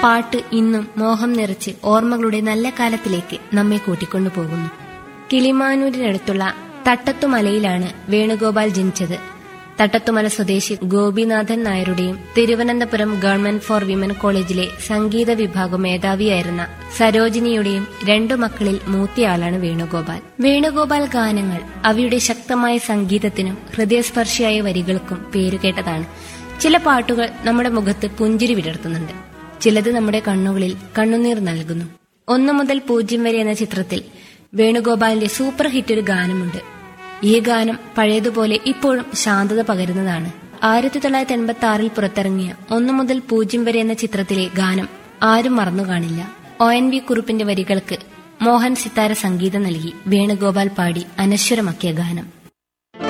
പാട്ട് ഇന്നും മോഹം നിറച്ച് ഓർമ്മകളുടെ നല്ല കാലത്തിലേക്ക് നമ്മെ കൂട്ടിക്കൊണ്ടു പോകുന്നു കിളിമാനൂരിനടുത്തുള്ള തട്ടത്തുമലയിലാണ് വേണുഗോപാൽ ജനിച്ചത് തട്ടത്തുമല സ്വദേശി ഗോപിനാഥൻ നായരുടെയും തിരുവനന്തപുരം ഗവൺമെന്റ് ഫോർ വിമൻ കോളേജിലെ സംഗീത വിഭാഗം മേധാവിയായിരുന്ന സരോജിനിയുടെയും രണ്ടു മക്കളിൽ മൂത്തയാളാണ് വേണുഗോപാൽ വേണുഗോപാൽ ഗാനങ്ങൾ അവയുടെ ശക്തമായ സംഗീതത്തിനും ഹൃദയസ്പർശിയായ വരികൾക്കും പേരുകേട്ടതാണ് ചില പാട്ടുകൾ നമ്മുടെ മുഖത്ത് പുഞ്ചിരി വിടർത്തുന്നുണ്ട് ചിലത് നമ്മുടെ കണ്ണുകളിൽ കണ്ണുനീർ നൽകുന്നു ഒന്നു മുതൽ പൂജ്യം വരെ എന്ന ചിത്രത്തിൽ വേണുഗോപാലിന്റെ സൂപ്പർ ഹിറ്റ് ഒരു ഗാനമുണ്ട് ഈ ഗാനം പഴയതുപോലെ ഇപ്പോഴും ശാന്തത പകരുന്നതാണ് ആയിരത്തി തൊള്ളായിരത്തി എൺപത്തി ആറിൽ പുറത്തിറങ്ങിയ ഒന്നു മുതൽ പൂജ്യം വരെ എന്ന ചിത്രത്തിലെ ഗാനം ആരും മറന്നു കാണില്ല ഒ എൻ വി കുറുപ്പിന്റെ വരികൾക്ക് മോഹൻ സിത്താര സംഗീതം നൽകി വേണുഗോപാൽ പാടി അനശ്വരമാക്കിയ ഗാനം